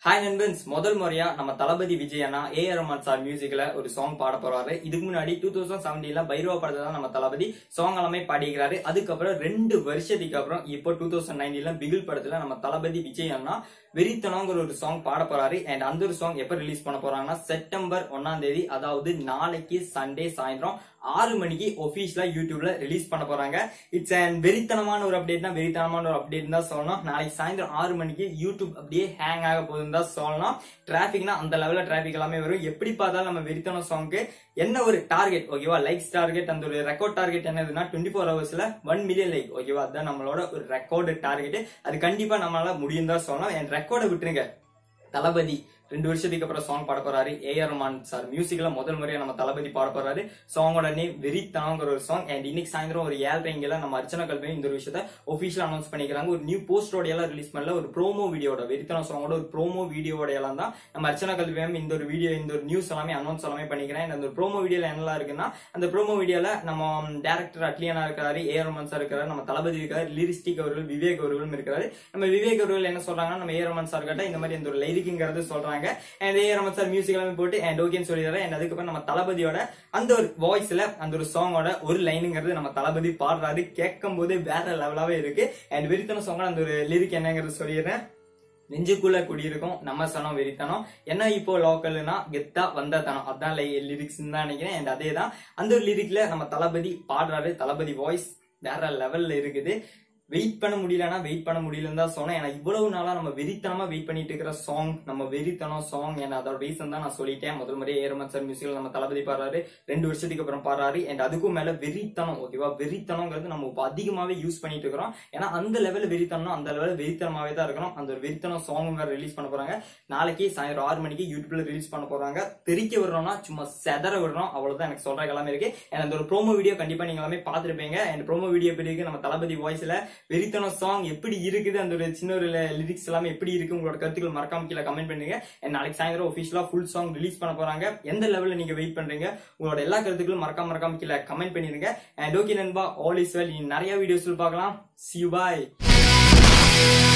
hi நண்பன்ஸ் முதல் முறையா நம்ம தளபதி விஜய் அண்ணா ஏ ஆர் ரஹ்மான் சார் மியூசிக்ல ஒரு சாங் பாட போறாரு இதுக்கு முன்னாடி டூ தௌசண்ட் செவன்டீன்ல பைரவ படத்தை தான் நம்ம தளபதி சாங் எல்லாமே பாடிக்கிறாரு அதுக்கப்புறம் ரெண்டு வருஷத்துக்கு அப்புறம் இப்போ டூ தௌசண்ட் நைன்டீன்ல பிகில் படத்துல நம்ம தளபதி விஜய் அண்ணா வெறித்தனங்கிற ஒரு சாங் பாட போறாரு அண்ட் அந்த ஒரு சாங் எப்ப ரிலீஸ் பண்ண போறாங்கன்னா செப்டம்பர் ஒன்னாம் தேதி அதாவது நாளைக்கு சண்டே சாயந்தரம் ஆறு மணிக்கு ஒபிஷியலா யூடியூப்ல ரிலீஸ் பண்ண போறாங்க இட்ஸ் அண்ட் வெறித்தனமான ஒரு அப்டேட்னா வெறித்தனமான ஒரு அப்டேட் தான் சொல்லணும் நாளைக்கு சாயந்தரம் ஆறு மணிக்கு யூடியூப் அப்படியே ஹேங் ஆக போகுதுன்னு தான் சொல்லணும் டிராபிக்னா அந்த லெவல்ல டிராபிக் எல்லாமே வரும் எப்படி பார்த்தாலும் நம்ம வெறித்தனம் சாங்க்கு என்ன ஒரு டார்கெட் ஓகேவா லைக்ஸ் டார்கெட் அந்த ஒரு ரெக்கார்ட் டார்கெட் என்னதுன்னா டுவெண்ட்டி ஃபோர் ஹவர்ஸ்ல ஒன் மில்லியன் லைக் ஓகேவா அதுதான் நம்மளோட ஒரு ரெக்கார்டு டார்கெட் அது கண்டிப்பா நம்மளால முடியும் தான் சொல்லலாம் என் ரெக்கார்டை விட்டுருங்க தளபதி ரெண்டு வருஷத்துக்கு அப்புறம் சாங் பாட போறாரு ஏ ஆர் ரஹ்மான் சார் மியூசிக்ல முதல் முறையா நம்ம தளபதி பாட போறாரு சாங்கோட நேம் வெறித்தனங்கிற ஒரு சாங் அண்ட் இன்னைக்கு சாயந்தரம் ஒரு ஏழ்ரைங்கல நம்ம அர்ச்சனா கல்வி இந்த ஒரு விஷயத்த ஒபிஷியல் அனௌன்ஸ் பண்ணிக்கிறாங்க ஒரு நியூ போஸ்டோட எல்லாம் ரிலீஸ் பண்ணல ஒரு ப்ரோமோ வீடியோட வெறித்தனம் சாங்கோட ஒரு ப்ரோமோ வீடியோட எல்லாம் தான் நம்ம அர்ச்சனா கல்வி மேம் இந்த ஒரு வீடியோ இந்த ஒரு நியூஸ் எல்லாமே அனௌன்ஸ் எல்லாமே பண்ணிக்கிறேன் And அந்த ஒரு ப்ரோமோ வீடியோல என்னலாம் இருக்குன்னா அந்த ப்ரோமோ வீடியோல நம்ம டேரக்டர் அட்லியனா இருக்கிறாரு ஏ ஆர் ரஹ்மான் சார் இருக்கிறாரு நம்ம தளபதி இருக்காரு லிரிஸ்டிக் அவர்கள் விவேக் அவர்களும் இருக்கிறாரு நம்ம விவேக் அவர்கள் என்ன சொல்றாங்கன்னா நம்ம ஏ ஆர் ரஹ்மான் சார் கிட்ட இந்த மாதிரி இந்த ஒரு லைரிக்குங்கிறது சொல்றாங்க and A R Rahman sir music எல்லாமே போட்டு அண்ட் ஓகேன்னு சொல்லிடுறாரு அண்ட் அதுக்கப்புறம் நம்ம தளபதியோட அந்த ஒரு வாய்ஸ்ல அந்த ஒரு சாங்கோட ஒரு லைனுங்கிறது நம்ம தளபதி பாடுறாரு கேட்கும் போதே வேற லெவலாவே இருக்கு அண்ட் வெறித்தன சாங்கோட அந்த ஒரு லிரிக் என்னங்கிறது சொல்லிடுறேன் நெஞ்சுக்குள்ள குடியிருக்கும் நம்ம சனம் வெறித்தனம் என்ன இப்போ லோக்கல்னா கெத்தா வந்த தனம் அதான் லிரிக்ஸ் தான் நினைக்கிறேன் அண்ட் அதே தான் அந்த ஒரு லிரிக்ல நம்ம தளபதி பாடுறாரு தளபதி வாய்ஸ் வேற லெவல்ல இருக்குது வெயிட் பண்ண முடியலன்னா வெயிட் பண்ண முடியலன்னு தான் சொன்னேன் ஏன்னா இவ்வளவு நாளா நம்ம வெறித்தனமா வெயிட் பண்ணிட்டு இருக்கிற சாங் நம்ம வெறித்தனம் சாங் ஏன்னா அதோட ரீசன் தான் நான் சொல்லிட்டேன் முதல் முறையே ஏரமன் சார் மியூசிக்ல நம்ம தளபதி பாடுறாரு ரெண்டு வருஷத்துக்கு அப்புறம் பாடுறாரு அண்ட் அதுக்கும் மேல வெறித்தனம் ஓகேவா வெறித்தனங்கிறது நம்ம இப்போ அதிகமாவே யூஸ் பண்ணிட்டு இருக்கிறோம் ஏன்னா அந்த லெவல்ல வெறித்தனம் அந்த லெவலில் வெறித்தனமாவே தான் இருக்கணும் அந்த ஒரு வெறித்தனம் சாங் வேற ரிலீஸ் பண்ண போறாங்க நாளைக்கு சாயந்தரம் ஆறு மணிக்கு யூடியூப்ல ரிலீஸ் பண்ண போறாங்க தெரிக்க விடுறோம்னா சும்மா செதற விடுறோம் அவ்வளவுதான் எனக்கு சொல்ற எல்லாமே இருக்கு and அந்த ஒரு ப்ரோமோ வீடியோ கண்டிப்பா நீங்க எல்லாமே பார்த்திருப்பீங்க அண்ட் ப்ரோமோ வீடியோ எப்படி இருக்கு நம்ம தளபதி வாய்ஸ்ல வெறித்தனம் சாங் எப்படி இருக்குது அந்த ஒரு சின்ன ஒரு லிரிக்ஸ் எல்லாமே எப்படி இருக்கு உங்களோட கருத்துக்கள் மறக்காம கீழே கமெண்ட் பண்ணுங்க and நாளைக்கு சாயந்தரம் ஒஃபிஷியலா ஃபுல் சாங் ரிலீஸ் பண்ண போறாங்க எந்த லெவல்ல நீங்க வெயிட் பண்றீங்க உங்களோட எல்லா கருத்துக்களும் மறக்காம மறக்காம கீழே கமெண்ட் பண்ணிருங்க அண்ட் ஓகே நண்பா ஆல் இஸ் வெல் நிறைய வீடியோஸ் பார்க்கலாம் சி யூ பாய்